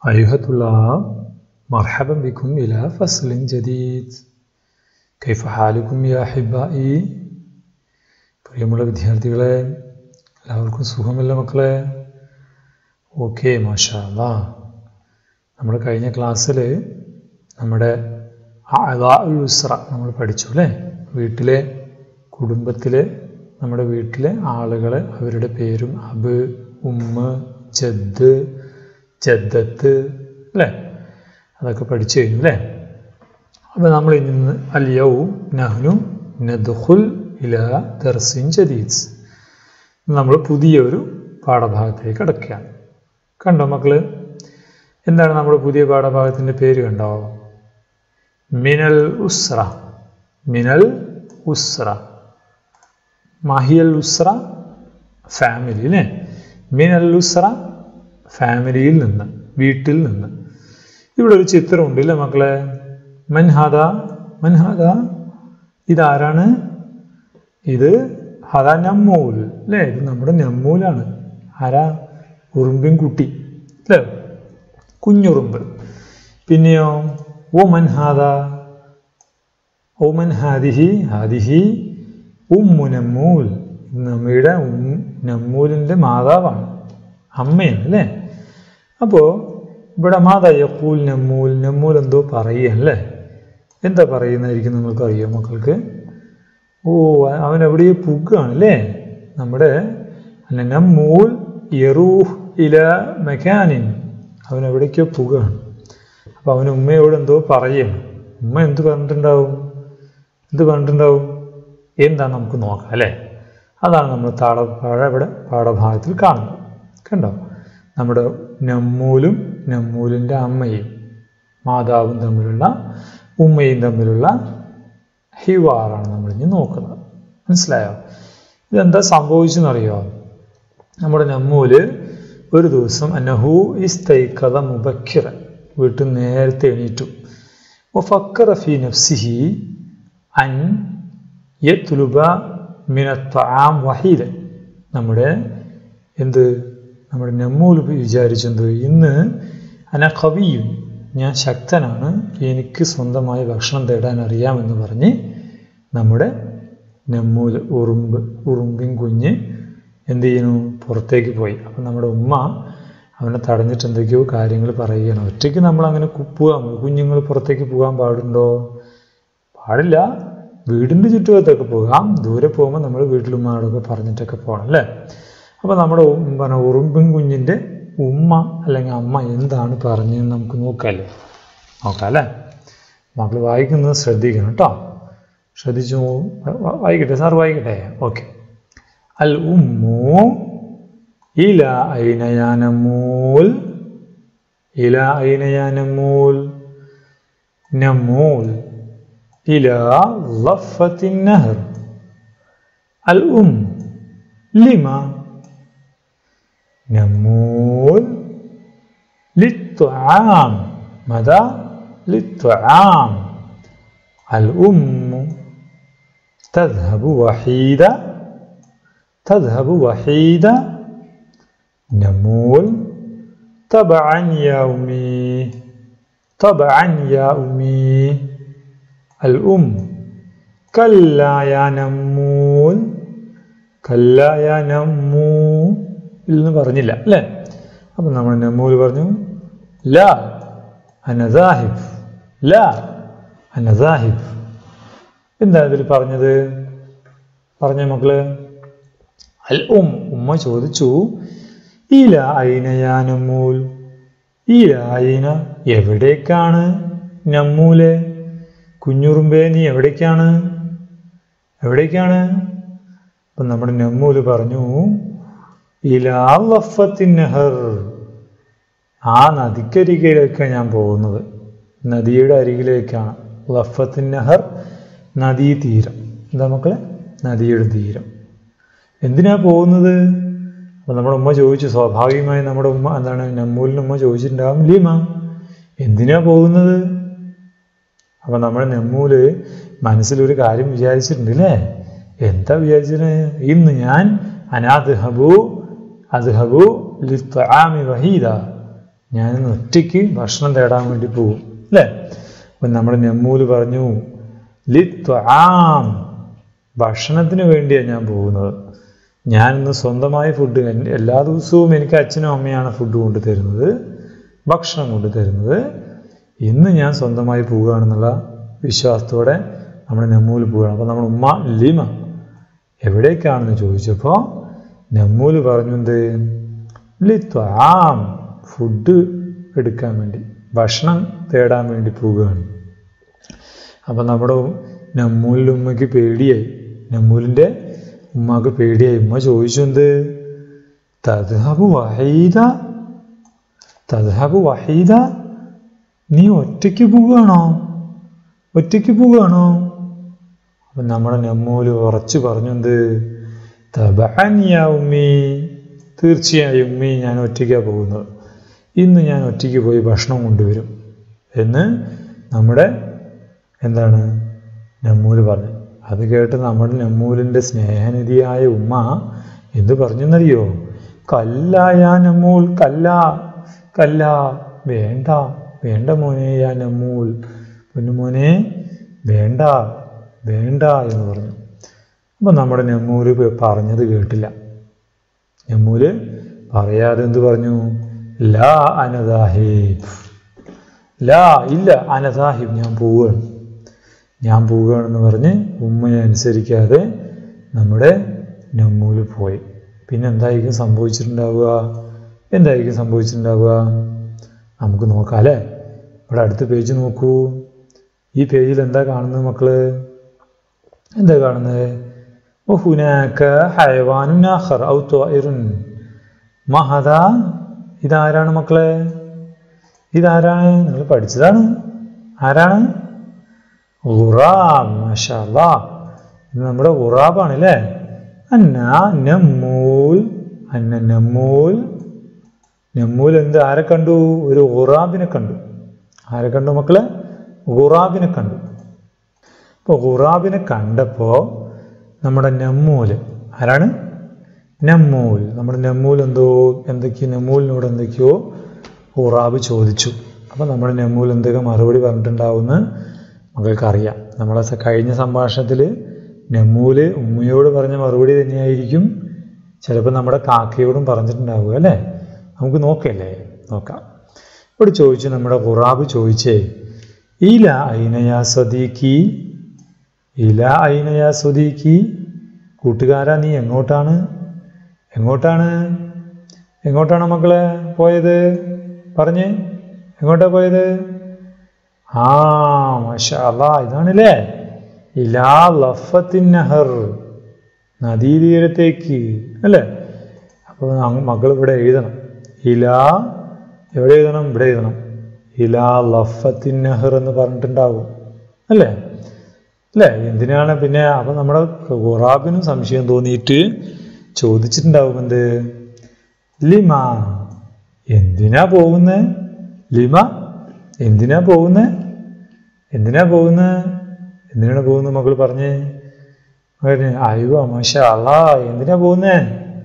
أيها الطلاب مرحبا بكم إلى فصل جديد كيف حالكم يا أحبائي പ്രിയമുള്ള വിദ്യാർത്ഥികളെ എല്ലാവർക്കും സുഖമല്ല മക്കളെ ഓക്കെ മാഷാ നമ്മൾ കഴിഞ്ഞ ക്ലാസ്സിൽ നമ്മുടെ ഉസ്ര നമ്മൾ പഠിച്ചു അല്ലേ വീട്ടിലെ കുടുംബത്തിലെ നമ്മുടെ വീട്ടിലെ ആളുകൾ അവരുടെ പേരും അബ് ഉമ്മ ജദ് ജദ്ദത്ത് അല്ലേ അതൊക്കെ പഠിച്ചു കഴിഞ്ഞു അല്ലേ അപ്പോൾ നമ്മൾ ഇന്ന് അലിയൗ നഹ്നു നദ്ഖുൽ ഇല ദർസിൻ ജദീദ് നമ്മൾ പുതിയൊരു പാഠഭാഗത്തേക്ക് അടക്കുകയാണ് കണ്ടോ മക്കള് എന്താണ് നമ്മുടെ പുതിയ പാഠഭാഗത്തിൻ്റെ പേര് കണ്ടോ മിനൽ ഉസ്ര മിനൽ ഉസ്ര മഹിയൽ ഉസ്ര ഫാമിലി അല്ലേ മിനൽ ഉസ്ര ഫാമിലിയിൽ നിന്ന് വീട്ടിൽ നിന്ന് ഇവിടെ ഒരു ചിത്രമുണ്ട് ഇല്ലേ മക്കളെ മൻഹാദ മൻഹാദ ഇതാരാണ് ഇത് ഹദ നമ്മൂൽ അല്ലേ ഇത് നമ്മുടെ നമ്മൂലാണ് ആരാ ഉറുമ്പിൻ കുട്ടി അല്ലേ കുഞ്ഞുറുമ്പ് പിന്നെയോ ഓ മൻഹാദ ഓ മൻ ഹാദിഹി ഹാദിഹി ഉമ്മു നമ്മൂൽ നമ്മയുടെ നമ്മൂലിൻ്റെ മാതാവാണ് അമ്മയാണ് അല്ലേ അപ്പോൾ ഇവിടെ മാതാ യക്കൂൽ നമ്മൂൽ നമ്മൂൽ എന്തോ പറയുകയല്ലേ എന്താ പറയുന്നതായിരിക്കും നിങ്ങൾക്ക് അറിയോ മക്കൾക്ക് ഓ അവൻ എവിടെയോ പുകാണ് അല്ലേ നമ്മുടെ നമ്മൂൽ യറൂഹ് ഇല മെക്കാനിൻ അവൻ എവിടേക്കോ പുകയാണ് അപ്പോൾ അവൻ ഉമ്മയോട് എന്തോ പറയണം ഉമ്മ എന്ത് പറഞ്ഞിട്ടുണ്ടാവും എന്ത് പറഞ്ഞിട്ടുണ്ടാവും എന്താ നമുക്ക് നോക്കാം അല്ലേ അതാണ് നമ്മൾ താട പാഴ ഇവിടെ പാഠഭാഗത്തിൽ കാണുന്നത് കണ്ടോ നമ്മുടെ നമ്മൂലും നമ്മൂലിൻ്റെ അമ്മയും മാതാവും തമ്മിലുള്ള ഉമ്മയും തമ്മിലുള്ള ഹിവാറാണ് നമ്മൾ ഇനി നോക്കുന്നത് മനസ്സിലായോ ഇതെന്താ സംഭവിച്ചെന്നറിയോ നമ്മുടെ നമ്മൂല് ഒരു ദിവസം അന്നഹു ഇസ്തൈക്കഥ മുബക്കിറ വീട്ടിൽ നേരത്തെ എണീറ്റു ഫക്കറ ഫി നഫ്സിഹി അൻ യത്തുലുബ മിനത്വാം വഹീല നമ്മുടെ എന്ത് നമ്മുടെ നമ്മൂൽ വിചാരിച്ചെന്ത് ഇന്ന് അന കവിയും ഞാൻ ശക്തനാണ് എനിക്ക് സ്വന്തമായി ഭക്ഷണം തേടാൻ അറിയാമെന്ന് പറഞ്ഞ് നമ്മുടെ നമ്മൂൽ ഉറുമ്പ് ഉറുമ്പിൻ കുഞ്ഞ് എന്ത് ചെയ്യുന്നു പുറത്തേക്ക് പോയി അപ്പം നമ്മുടെ ഉമ്മ അവനെ തടഞ്ഞിട്ട് എന്തൊക്കെയോ കാര്യങ്ങൾ പറയുകയാണ് ഒറ്റയ്ക്ക് നമ്മൾ അങ്ങനെ പോകാൻ കുഞ്ഞുങ്ങൾ പുറത്തേക്ക് പോകാൻ പാടുണ്ടോ പാടില്ല വീടിൻ്റെ ചുറ്റുവട്ടത്തൊക്കെ പോകാം ദൂരെ പോകുമ്പോൾ നമ്മൾ വീട്ടിലുമ്മയോടൊക്കെ പറഞ്ഞിട്ടൊക്കെ പോകണം അല്ലേ അപ്പോൾ നമ്മുടെ പറഞ്ഞ ഉറുമ്പിൻ കുഞ്ഞിൻ്റെ ഉമ്മ അല്ലെങ്കിൽ അമ്മ എന്താണ് പറഞ്ഞതെന്ന് നമുക്ക് നോക്കാമല്ലേ നോക്കാം അല്ലേ മക്കൾ വായിക്കുന്നത് ശ്രദ്ധിക്കണം കേട്ടോ ശ്രദ്ധിച്ചു വായിക്കട്ടെ സാർ വായിക്കട്ടെ ഓക്കെ അൽ ഉമ്മു ഇല ഐനയാനമൂൽ ഇല ഐനയാനമൂൽ നമൂൽ إلى ضفة النهر الأم لما نمول للطعام ماذا للطعام الأم تذهب وحيدة تذهب وحيدة نمول طبعا يا أمي طبعا يا أمي الأم كلا يا نمول كلا يا نمو ഇല്ലെന്ന് പറഞ്ഞില്ല അല്ലേ അപ്പം നമ്മൾ നമ്മൂൽ പറഞ്ഞു ല അനസാഹിബ് ല അനസാഹിബ് എന്താ ഇതിൽ പറഞ്ഞത് പറഞ്ഞ മക്കള് അൽ ഉം ഉമ്മ ചോദിച്ചു ഇല ഐനയാ നമ്മൂൽ ഇല ഐന എവിടേക്കാണ് നമ്മൂലെ കുഞ്ഞുറുമ്പേ നീ എവിടേക്കാണ് എവിടേക്കാണ് അപ്പം നമ്മുടെ നമ്മൂല് പറഞ്ഞു ഇലാഫത്തിനഹർ ആ നദിക്കരികിലേക്കാണ് ഞാൻ പോകുന്നത് നദിയുടെ അരികിലേക്കാണ് ലഫത്തിൻ നഹർ നദീ തീരം എന്താ മക്കളെ നദിയുടെ തീരം എന്തിനാ പോകുന്നത് അപ്പം നമ്മുടെ ഉമ്മ ചോദിച്ചു സ്വാഭാവികമായി നമ്മുടെ ഉമ്മ എന്താണ് നമ്മൂലിന് ഉമ്മ ചോദിച്ചിട്ടുണ്ടാകും ലീമ എന്തിനാ പോകുന്നത് അപ്പം നമ്മുടെ നെമ്മൂല് മനസ്സിലൊരു കാര്യം വിചാരിച്ചിട്ടുണ്ട് അല്ലേ എന്താ വിചാരിച്ചത് ഇന്ന് ഞാൻ അനാദ് ഹബു അത് ഹബു ലിത്വാമി വഹീദ ഞാനിന്ന് ഒറ്റയ്ക്ക് ഭക്ഷണം തേടാൻ വേണ്ടി പോകും അല്ലേ അപ്പം നമ്മുടെ നെമ്മൂല് പറഞ്ഞു ലി ത്വാം ഭക്ഷണത്തിന് വേണ്ടിയാണ് ഞാൻ പോകുന്നത് ഞാനിന്ന് സ്വന്തമായി ഫുഡ് എല്ലാ ദിവസവും എനിക്ക് അച്ഛനും അമ്മയാണ് ഫുഡ് കൊണ്ടു തരുന്നത് ഭക്ഷണം കൊണ്ടു തരുന്നത് ഇന്ന് ഞാൻ സ്വന്തമായി പോവുകയാണെന്നുള്ള വിശ്വാസത്തോടെ നമ്മുടെ നെമ്മൂല് പോവുകയാണ് അപ്പോൾ നമ്മുടെ ഉമ്മ ലിമ എവിടേക്കാണെന്ന് ചോദിച്ചപ്പോൾ നെമ്മൂല് പറഞ്ഞു എന്ത് ലിത്വാം ഫുഡ് എടുക്കാൻ വേണ്ടി ഭക്ഷണം തേടാൻ വേണ്ടി പോവുകയാണ് അപ്പം നമ്മുടെ നമ്മൂലിൻ്റെ ഉമ്മയ്ക്ക് പേടിയായി നമ്മൂലിൻ്റെ ഉമ്മക്ക് പേടിയായി ഉമ്മ ചോദിച്ചു എന്ത് തദ്ഹബു വഹീദ തദ്ഹബു വഹീദ നീ ഒറ്റയ്ക്ക് പോവുകയാണോ ഒറ്റയ്ക്ക് പോവുകയാണോ അപ്പം നമ്മുടെ നമ്മൂല് ഉറച്ചു പറഞ്ഞു എന്ത് തബാനിയ ഉമ്മി തീർച്ചയായും ഉമ്മി ഞാൻ ഒറ്റയ്ക്കാണ് പോകുന്നത് ഇന്ന് ഞാൻ ഒറ്റയ്ക്ക് പോയി ഭക്ഷണം കൊണ്ടുവരും എന്ന് നമ്മുടെ എന്താണ് നമ്മൂല് പറഞ്ഞു അത് കേട്ട് നമ്മുടെ നമ്മൂലിൻ്റെ സ്നേഹനിധിയായ ഉമ്മ എന്ത് പറഞ്ഞെന്നറിയോ കല്ല യാ നമ്മൂൽ കല്ല കല്ല വേണ്ട വേണ്ട മോനെ യാ നമ്മൂൽ പൊന്നുമോനെ വേണ്ട വേണ്ട എന്ന് പറഞ്ഞു അപ്പം നമ്മുടെ നെമ്മൂല് പറഞ്ഞത് കേട്ടില്ല നെമ്മൂല് പറയാതെ എന്ത് പറഞ്ഞു ലാ അനദാഹിബ് ലാ ഇല്ല അനദാഹിബ് ഞാൻ പോവുകയാണ് ഞാൻ പോവുകയാണെന്ന് പറഞ്ഞ് ഉമ്മയെ അനുസരിക്കാതെ നമ്മുടെ നെമ്മൂല് പോയി പിന്നെ എന്തായിരിക്കും സംഭവിച്ചിട്ടുണ്ടാവുക എന്തായിരിക്കും സംഭവിച്ചിട്ടുണ്ടാവുക നമുക്ക് നോക്കാം അല്ലേ ഇവിടെ അടുത്ത പേജ് നോക്കൂ ഈ പേജിൽ എന്താ കാണുന്നത് മക്കള് എന്താ കാണുന്നത് وهناك حيوان آخر أو طائر ما هذا ഇതാരാണ് മക്കളെ ഇതാരാണ് നിങ്ങൾ പഠിച്ചതാണ് ആരാണ് ഉറാബ് മാഷാല്ലാ ഇത് നമ്മുടെ ഉറാബാണ് അല്ലേ അന്ന നമ്മൂൽ അന്ന നമ്മൂൽ നമ്മൂൽ എന്ത് ആരെ കണ്ടു ഒരു ഉറാബിനെ കണ്ടു ആരെ കണ്ടു മക്കളെ ഉറാബിനെ കണ്ടു അപ്പോൾ ഉറാബിനെ കണ്ടപ്പോൾ നമ്മുടെ നമ്മൂല് ആരാണ് നമ്മൂൽ നമ്മുടെ നമ്മൂൽ എന്തോ എന്തൊക്കെയോ നമ്മൂലിനോട് എന്തൊക്കെയോ ഉറാബ് ചോദിച്ചു അപ്പോൾ നമ്മുടെ നമ്മൂൽ എന്തൊക്കെ മറുപടി പറഞ്ഞിട്ടുണ്ടാവുമെന്ന് മക്കൾക്കറിയാം നമ്മളെ സ- കഴിഞ്ഞ സംഭാഷണത്തിൽ നമ്മൂല് ഉമ്മയോട് പറഞ്ഞ മറുപടി തന്നെയായിരിക്കും ചിലപ്പോൾ നമ്മുടെ കാക്കയോടും പറഞ്ഞിട്ടുണ്ടാവുക അല്ലേ നമുക്ക് നോക്കല്ലേ നോക്കാം ഇവിടെ ചോദിച്ചു നമ്മുടെ ഖുറാബ് ചോദിച്ചേ ഇല ഐനയാ സദീഖി ഇല ഐനയാ സദീഖി കൂട്ടുകാരാ നീ എങ്ങോട്ടാണ് എങ്ങോട്ടാണ് എങ്ങോട്ടാണ് മക്കളെ പോയത് പറഞ്ഞേ എങ്ങോട്ടാ പോയത് ആ മാഷാ അല്ലാ ഇതാണല്ലേ ഇലാ ലഫത്തിൻ നഹർ നദീതീരത്തേക്ക് അല്ലേ അപ്പോൾ മക്കൾ ഇവിടെ എഴുതണം ഇലാ എവിടെ എഴുതണം ഇവിടെ എഴുതണം ഇലാ ലഫത്തിൻ നഹർ എന്ന് പറഞ്ഞിട്ടുണ്ടാവും അല്ലേ അല്ലേ എന്തിനാണ് പിന്നെ അപ്പം നമ്മുടെ ഖുറാബിനും സംശയം തോന്നിയിട്ട് ചോദിച്ചിട്ടുണ്ടാവും എന്ത് ലിമ എന്തിനാ പോകുന്നത് ലിമ എന്തിനാ പോകുന്നത് എന്തിനാ പോകുന്നത് എന്തിനാണ് പോകുന്നത് മകൾ പറഞ്ഞേ മകന് അയ്യോ മാഷ അല്ലാ എന്തിനാ പോകുന്നേ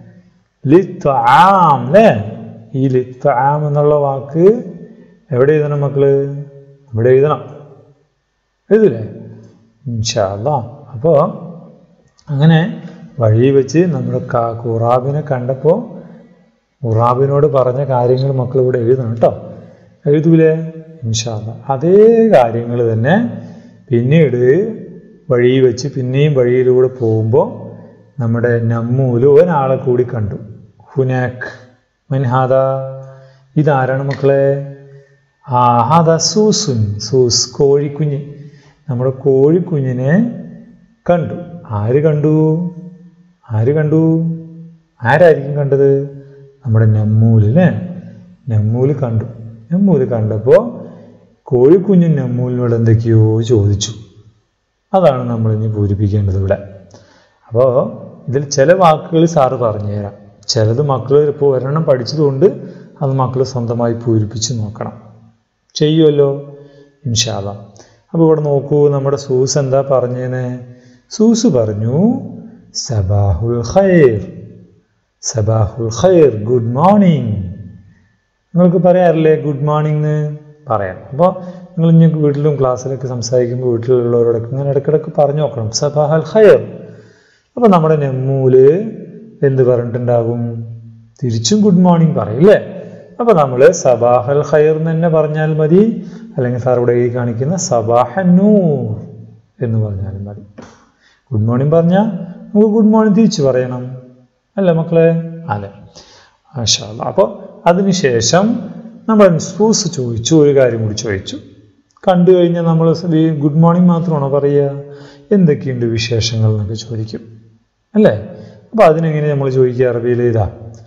ലിത്വാം അല്ലേ ഈ ലിത്വാം എന്നുള്ള വാക്ക് എവിടെ എഴുതണം മക്കള് ഇവിടെ എഴുതണം എഴുതില്ലേ ഇൻഷാല്ല അപ്പോൾ അങ്ങനെ വഴി വെച്ച് നമ്മുടെ കാ- ഖുറാബിനെ കണ്ടപ്പോൾ ഖുറാബിനോട് പറഞ്ഞ കാര്യങ്ങൾ മക്കൾ ഇവിടെ എഴുതണം കേട്ടോ എഴുതൂലേ ഇൻഷാല്ല അതേ കാര്യങ്ങൾ തന്നെ പിന്നീട് വഴി വെച്ച് പിന്നെയും വഴിയിലൂടെ പോകുമ്പോൾ നമ്മുടെ നമ്മൂല് ഒരാളെ കൂടി കണ്ടു ഹുനാക്ക് മൻഹാദ ഇതാരാണ് മക്കളെ ആ ഹാദ സൂസുൻ സൂസ് കോഴിക്കുഞ്ഞ് നമ്മുടെ കോഴിക്കുഞ്ഞിനെ കണ്ടു ആര് കണ്ടു ആര് കണ്ടു ആരായിരിക്കും കണ്ടത് നമ്മുടെ നമ്മൂല് അല്ലേ നമ്മൂല് കണ്ടു നമ്മൂല് കണ്ടപ്പോൾ കോഴിക്കുഞ്ഞും നമ്മൂലിനോട് എന്തൊക്കെയോ ചോദിച്ചു അതാണ് നമ്മൾ ഇനി പൂരിപ്പിക്കേണ്ടത് ഇവിടെ അപ്പോൾ ഇതിൽ ചില വാക്കുകൾ സാറ് പറഞ്ഞുതരാം ചിലത് മക്കൾ ഇപ്പോൾ ഒരെണ്ണം പഠിച്ചതുകൊണ്ട് അത് മക്കൾ സ്വന്തമായി പൂരിപ്പിച്ച് നോക്കണം ചെയ്യുമല്ലോ ഇൻഷാല്ല അപ്പോൾ ഇവിടെ നോക്കൂ നമ്മുടെ സൂസ് എന്താ പറഞ്ഞേനെ സൂസ് പറഞ്ഞു സബാഹുൽ ഖൈർ സബാഹുൽ ഖൈർ ഗുഡ് മോർണിംഗ് നിങ്ങൾക്ക് പറയാറില്ലേ ഗുഡ് മോർണിംഗ് എന്ന് പറയാം അപ്പോൾ നിങ്ങൾ ഇനി വീട്ടിലും ക്ലാസ്സിലൊക്കെ സംസാരിക്കുമ്പോൾ വീട്ടിലുള്ളവരോടൊക്കെ ഇങ്ങനെ ഇടയ്ക്കിടയ്ക്ക് പറഞ്ഞു നോക്കണം സബാഹൽ ഖയർ അപ്പോൾ നമ്മുടെ നെമ്മൂല് എന്ത് പറഞ്ഞിട്ടുണ്ടാകും തിരിച്ചും ഗുഡ് മോർണിംഗ് പറയും അല്ലേ അപ്പോൾ നമ്മൾ സബാഹൽ ഖയർ എന്ന് തന്നെ പറഞ്ഞാൽ മതി അല്ലെങ്കിൽ സാർ ഇവിടെ എഴുതി കാണിക്കുന്ന സബാഹ നൂർ എന്ന് പറഞ്ഞാലും മതി ഗുഡ് മോർണിംഗ് പറഞ്ഞാൽ നമുക്ക് ഗുഡ് മോർണിംഗ് തിരിച്ചു പറയണം അല്ലേ മക്കളെ അതെ മാഷാ അല്ലാ അപ്പോൾ അതിനുശേഷം നമ്മൾ സൂസ് ചോദിച്ചു ഒരു കാര്യം കൂടി ചോദിച്ചു കണ്ടു കഴിഞ്ഞാൽ നമ്മൾ ഗുഡ് മോർണിംഗ് മാത്രമാണോ പറയുക എന്തൊക്കെയുണ്ട് വിശേഷങ്ങൾ എന്നൊക്കെ ചോദിക്കും അല്ലേ അപ്പോൾ അതിനെങ്ങനെ നമ്മൾ ചോദിക്കുക അറബിയിൽ ഇതാ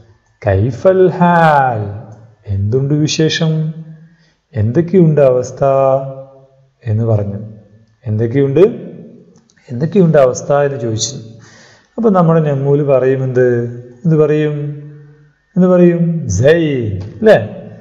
കൈഫൽ ഹാൽ എന്തുണ്ട് വിശേഷം എന്തൊക്കെയുണ്ട് അവസ്ഥ എന്ന് പറഞ്ഞു എന്തൊക്കെയുണ്ട് എന്തൊക്കെയുണ്ട് അവസ്ഥ എന്ന് ചോദിച്ചു അപ്പോൾ നമ്മുടെ നെമ്മൂല് പറയും എന്ത് എന്ത് പറയും എന്ന് പറയും സൈൻ അല്ലേ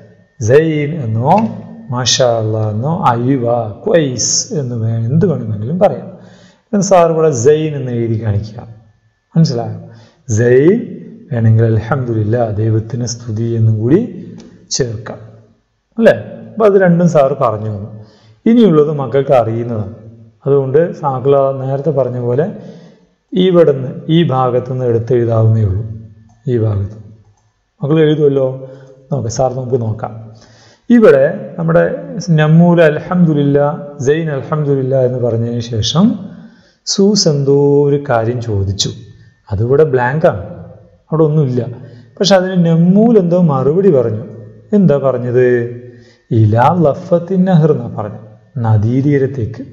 സൈൻ എന്നോ മാഷാ അല്ലാ എന്നോ അയ്വ ക്വൈസ് എന്ന് വേ എന്ത് വേണമെങ്കിലും പറയാം എന്ന് സാർ ഇവിടെ സൈൻ എന്ന് എഴുതി കാണിക്കുക മനസ്സിലായോ സൈൻ വേണമെങ്കിൽ അലഹമില്ല ദൈവത്തിന് സ്തുതി എന്നും കൂടി ചേർക്കാം അല്ലേ അപ്പോൾ അത് രണ്ടും സാറ് പറഞ്ഞു തന്നു ഇനിയുള്ളത് മക്കൾക്ക് അറിയുന്നതാണ് അതുകൊണ്ട് സാക്കള നേരത്തെ പറഞ്ഞ പോലെ ഇവിടുന്ന് ഈ ഭാഗത്തു നിന്ന് എടുത്തെഴുതാവുന്നേ ഉള്ളൂ ഈ ഭാഗത്ത് മക്കൾ എഴുതുമല്ലോ നോക്കാം സാർ നമുക്ക് നോക്കാം ഇവിടെ നമ്മുടെ നമ്മൂല അലഹമുല്ല ജൈൻ അലഹമുല്ല എന്ന് പറഞ്ഞതിന് ശേഷം സൂസ് എന്തോ ഒരു കാര്യം ചോദിച്ചു അതിവിടെ ബ്ലാങ്കാണ് അവിടെ ഒന്നുമില്ല പക്ഷെ അതിന് നെമ്മൂൽ എന്തോ മറുപടി പറഞ്ഞു എന്താ പറഞ്ഞത് ഇലാ ലഫത്തിൻ നഹർ എന്നാ പറഞ്ഞു നദീതീരത്തേക്ക്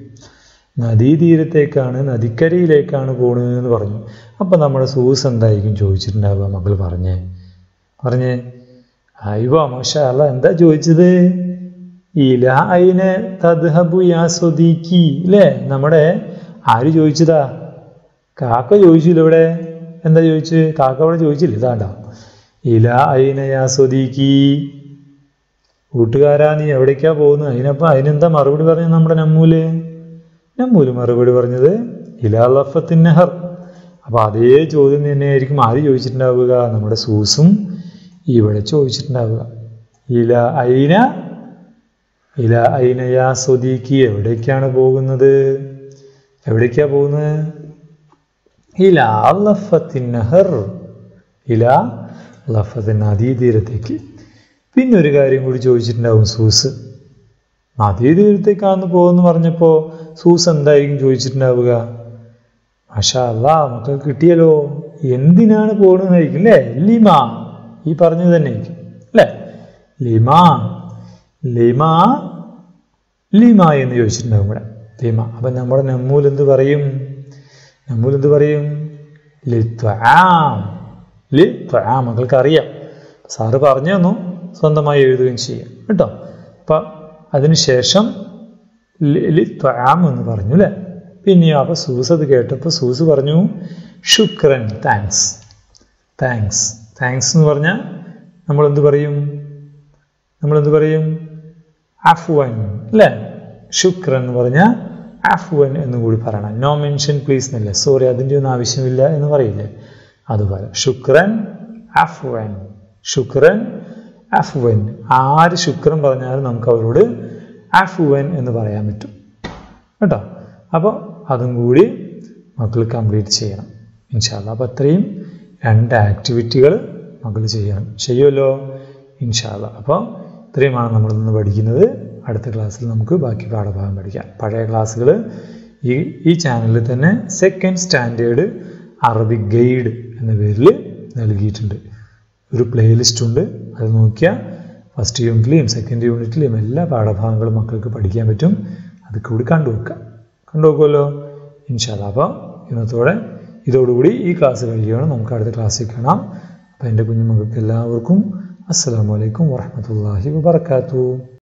നദീതീരത്തേക്കാണ് നദിക്കരയിലേക്കാണ് പോണതെന്ന് പറഞ്ഞു അപ്പം നമ്മുടെ സൂസ് എന്തായിരിക്കും ചോദിച്ചിട്ടുണ്ടാവുക മകൾ പറഞ്ഞേ പറഞ്ഞേ അയ്യോ മാഷാ അല്ല എന്താ ചോദിച്ചത് ഇല അയിനെ തദ്ഹബു യാ സ്വദീക്കി അല്ലേ നമ്മുടെ ആര് ചോദിച്ചതാ കാക്ക ചോദിച്ചില്ല ഇവിടെ എന്താ ചോദിച്ച് കാക്ക അവിടെ ചോദിച്ചില്ല ഇതാണ്ട ഇല അയിന യാ സ്വദീക്കി കൂട്ടുകാരാ നീ എവിടേക്കാ പോകുന്നത് അതിനപ്പം അതിനെന്താ മറുപടി പറഞ്ഞത് നമ്മുടെ നമ്മൂല് നമ്മൂല് മറുപടി പറഞ്ഞത് ഇലാ ലഫത്തിൻ നെഹർ അപ്പോൾ അതേ ചോദ്യം തന്നെയായിരിക്കും ആര് ചോദിച്ചിട്ടുണ്ടാവുക നമ്മുടെ സൂസും ഇവിടെ ചോദിച്ചിട്ടുണ്ടാവുക ഇല ഐന ഇല ഐന യാ സ്വദീക്കി എവിടേക്കാണ് പോകുന്നത് എവിടേക്കാ പോകുന്നത് ഇല ലഫത്തിൻ നെഹർ ഇല ലഫത്തിൻ നദീതീരത്തേക്ക് പിന്നെ ഒരു കാര്യം കൂടി ചോദിച്ചിട്ടുണ്ടാവും സൂസ് നദീതീരത്തേക്കാന്ന് പോകുമെന്ന് പറഞ്ഞപ്പോൾ സൂസ് എന്തായിരിക്കും ചോദിച്ചിട്ടുണ്ടാവുക മാഷാ അല്ലാ മക്കൾക്ക് കിട്ടിയല്ലോ എന്തിനാണ് പോകുന്നതായിരിക്കും അല്ലേ ലിമ ഈ പറഞ്ഞത് തന്നെ ആയിരിക്കും അല്ലേ ലിമ ലിമ ലിമ എന്ന് ചോദിച്ചിട്ടുണ്ടാവും ഇവിടെ ലിമ അപ്പം നമ്മുടെ നമ്മൂൽ എന്ത് പറയും നമ്മൂൽ എന്ത് പറയും ലിത്വാം ലിത്വാം മക്കൾക്ക് അറിയാം സാറ് പറഞ്ഞു തന്നു സ്വന്തമായി എഴുതുകയും ചെയ്യാം കേട്ടോ അപ്പം അതിനുശേഷം ലിത്വാം എന്ന് പറഞ്ഞു അല്ലേ പിന്നെയോ അപ്പോൾ സൂസ് അത് കേട്ടപ്പോൾ സൂസ് പറഞ്ഞു ശുക്രൻ താങ്ക്സ് താങ്ക്സ് താങ്ക്സ് എന്ന് പറഞ്ഞാൽ നമ്മൾ എന്ത് പറയും നമ്മൾ എന്ത് പറയും അഫ്വൻ അല്ലേ ശുക്രൻ എന്ന് പറഞ്ഞാൽ അഫ്വൻ എന്ന് കൂടി പറയണം നോ മെൻഷൻ പ്ലീസ് എന്നല്ലേ സോറി അതിൻ്റെ ഒന്നും ആവശ്യമില്ല എന്ന് പറയില്ലേ അതുപോലെ ശുക്രൻ അഫ്വൻ ശുക്രൻ അഫ്വൻ ആര് ശുക്രൻ പറഞ്ഞാലും നമുക്ക് അവരോട് അഫ്വൻ എന്ന് പറയാൻ പറ്റും കേട്ടോ അപ്പോൾ അതും കൂടി മക്കൾ കംപ്ലീറ്റ് ചെയ്യണം ഇൻഷാല്ല അപ്പോൾ അത്രയും രണ്ട് ആക്ടിവിറ്റികൾ മക്കൾ ചെയ്യണം ചെയ്യുമല്ലോ ഇൻഷാല്ല അപ്പോൾ ഇത്രയുമാണ് നമ്മൾ ഇന്ന് പഠിക്കുന്നത് അടുത്ത ക്ലാസ്സിൽ നമുക്ക് ബാക്കി പാഠഭാഗം പഠിക്കാം പഴയ ക്ലാസ്സുകൾ ഈ ഈ ചാനലിൽ തന്നെ സെക്കൻഡ് സ്റ്റാൻഡേർഡ് അറബിക് ഗൈഡ് എന്ന പേരിൽ നൽകിയിട്ടുണ്ട് ഒരു പ്ലേലിസ്റ്റ് ഉണ്ട് അത് നോക്കിയാൽ ഫസ്റ്റ് യൂണിറ്റിലെയും സെക്കൻഡ് യൂണിറ്റിലെയും എല്ലാ പാഠഭാഗങ്ങളും മക്കൾക്ക് പഠിക്കാൻ പറ്റും അത് കൂടി കണ്ടുവെക്കാം കണ്ടുവെക്കുമല്ലോ ഇൻഷാല്ല അപ്പോൾ ഇന്നത്തോടെ ഇതോടുകൂടി ഈ ക്ലാസ് കഴിയുകയാണ് നമുക്ക് അടുത്ത ക്ലാസ്സിൽ കാണാം അപ്പോൾ എൻ്റെ കുഞ്ഞുമക്കൾക്ക് എല്ലാവർക്കും അസ്സാം വലൈക്കും വാഹമത്തല്ലാഹി വാബർക്കാത്തു